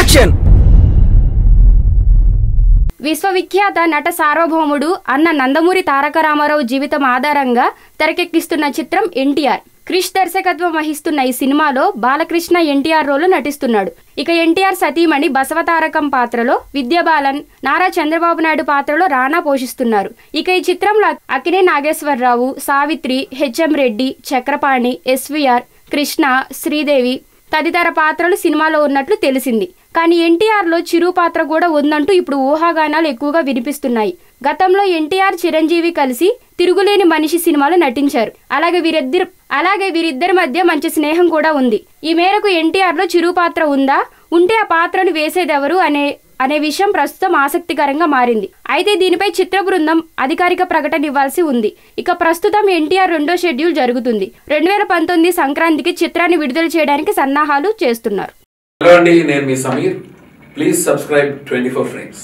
action విశ్వవిఖ్యాత నట సార్వభౌముడు అన్న నందమూరి తారక రామారావు జీవితం ఆధారంగా తెరకెక్కిస్తున్న చిత్రం ఎన్టీఆర్ క్రిష్ దర్శకత్వం వహిస్తున్న ఈ సినిమాలో బాలకృష్ణ ఎన్టీఆర్ రోలు నటిస్తున్నాడు ఇక ఎన్టీఆర్ సతీమణి బసవతారకం పాత్రలో విద్యాబాలన్ నారా చంద్రబాబు నాయుడు పాత్రలో రానా పోషిస్తున్నారు ఇక ఈ చిత్రంలో అక్కినే నాగేశ్వరరావు సావిత్రి హెచ్ఎం రెడ్డి చక్రపాణి ఎస్వీఆర్ కృష్ణ శ్రీదేవి తదితర పాత్రలు సినిమాలో ఉన్నట్లు తెలిసింది కానీ ఎన్టీఆర్లో చిరు పాత్ర కూడా ఉందంటూ ఇప్పుడు ఊహాగానాలు ఎక్కువగా వినిపిస్తున్నాయి గతంలో ఎన్టీఆర్ చిరంజీవి కలిసి తిరుగులేని మనిషి సినిమాలో నటించారు అలాగే వీరిద్దరు అలాగే వీరిద్దరి మధ్య మంచి స్నేహం కూడా ఉంది ఈ మేరకు ఎన్టీఆర్లో చిరు పాత్ర ఉందా ఉంటే ఆ పాత్రను వేసేదెవరు అనే అనే విషయం ప్రస్తుతం ఆసక్తికరంగా మారింది అయితే దీనిపై చిత్ర బృందం అధికారిక ప్రకటన ఇవ్వాల్సి ఉంది ఇక ప్రస్తుతం ఎన్టీఆర్ రెండో షెడ్యూల్ జరుగుతుంది రెండు వేల పంతొమ్మిది సంక్రాంతికి చిత్రాన్ని విడుదల చేయడానికి సన్నాహాలు చేస్తున్నారు హలో అండి నేను మీ Sameer please subscribe twenty four frames